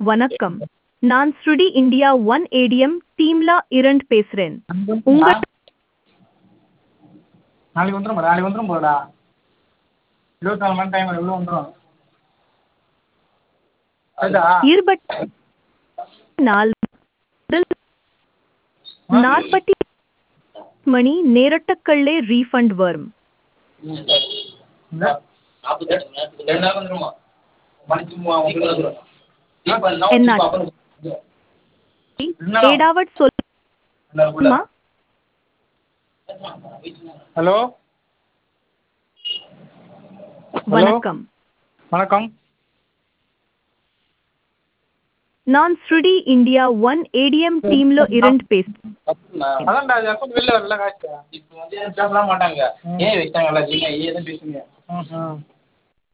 வணக்கம் நான் ஸ்ருடி இந்தியா ஒன் ஏடிஎம் டீம்ல இரண்டு பேசுறேன் உங்க நாளைக்கு வந்துடும் நாளைக்கு வந்துடும் போலடா இருபத்தி நாலு மணி டைம் எவ்வளோ வந்துடும் சரிடா இருபத்தி நாலு நாற்பத்தி மணி நேரட்டக்கள்ளே ரீஃபண்ட் வரும் இந்த ஏடாவட் சொல்லுமா ஹலோ வணக்கம் வணக்கம் நான் ஸ்ருடி இந்தியா ஒன் ஏடிஎம் டீம்ல இரண்டு பேசுறேன் அதான்டா அது அக்கௌண்ட் வெளில வரல காசு இப்போ வந்து பேசலாம் மாட்டாங்க ஏன் வச்சாங்கல்ல ஜிங்க ஏன் பேசுங்க ம் ம்